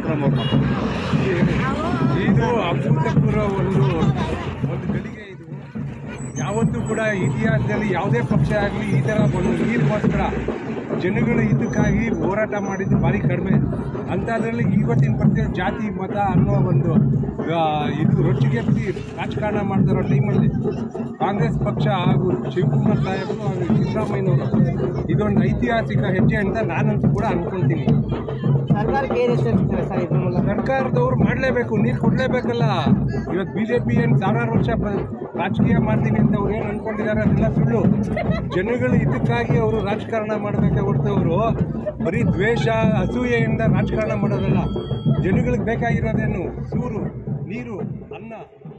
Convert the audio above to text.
ಅಕ್ರಮ್ ಅವ್ರು ಮಾತಾಡ್ತಾರೆ. ಇದು ಅಭೂತಪೂರ್ವ ಒಂದು ಒಂದು ಗಳಿಗೆ ಇದು ಯಾವತ್ತೂ ಕೂಡ ಇತಿಹಾಸದಲ್ಲಿ ಯಾವುದೇ ಪಕ್ಷ ಆಗಲಿ ಈ ಥರ ಒಂದು ನೀರಿಗೋಸ್ಕರ ಜನಗಳ ಹಿತಕ್ಕಾಗಿ ಹೋರಾಟ ಮಾಡಿದ್ದು ಭಾರಿ ಕಡಿಮೆ ಅಂಥದ್ರಲ್ಲಿ ಇವತ್ತಿನ ಪರಿಸ್ಥಿತಿ ಜಾತಿ ಮತ ಅನ್ನೋ ಒಂದು ಆ, ಇದು ರೊಚ್ಚಿಗೆತ್ತಿ ರಾಜಕಾರಣ ಮಾಡ್ತಿರೋ ಟೈಮಲ್ಲಿ ಕಾಂಗ್ರೆಸ್ ಪಕ್ಷ ಹಾಗೂ ಶಿವಕುಮಾರ್ ಸಾಹೇಬರು ಹಾಗೂ ಸಿದ್ದರಾಮಯ್ಯನವರು ಇದೊಂದು ಐತಿಹಾಸಿಕ ಹೆಜ್ಜೆ ಅಂತ ನಾನಂತೂ ಕೂಡ ಅನ್ಕೊಂತೀನಿ ಸರ್ಕಾರಕ್ಕೆ ಏನು ಎಚ್ಚರಿಸ್ತಾರೆ ಸರ್ ಇದ್ರ ಮೂಲಕ ಸರ್ಕಾರದವ್ರು ಮಾಡಲೇಬೇಕು ನೀರು ಕೊಡಲೇಬೇಕಲ್ಲ ಇವತ್ತು ಬಿ ಜೆ ಪಿ ಏನು ಸಾವಿರಾರು ವರ್ಷ ಪ್ರ- ರಾಜಕೀಯ ಮಾಡ್ತೀನಿ ಅಂತ ಅವ್ರು ಏನು ಅನ್ಕೊಂಡಿದ್ದಾರೆ ಅದೆಲ್ಲ ಸುಳ್ಳು ಜನಗಳ ಹಿತಕ್ಕಾಗಿ ಅವರು ರಾಜಕಾರಣ ಮಾಡಬೇಕೆ ಹೊರತು ಅವರು ಬರೀ ದ್ವೇಷ ಅಸೂಯೆಯಿಂದ ರಾಜಕಾರಣ ಮಾಡೋದಲ್ಲ ಜನಗಳಿಗೆ ಬೇಕಾಗಿರೋದೇನು ಸೂರು ನೀರು ಅನ್ನ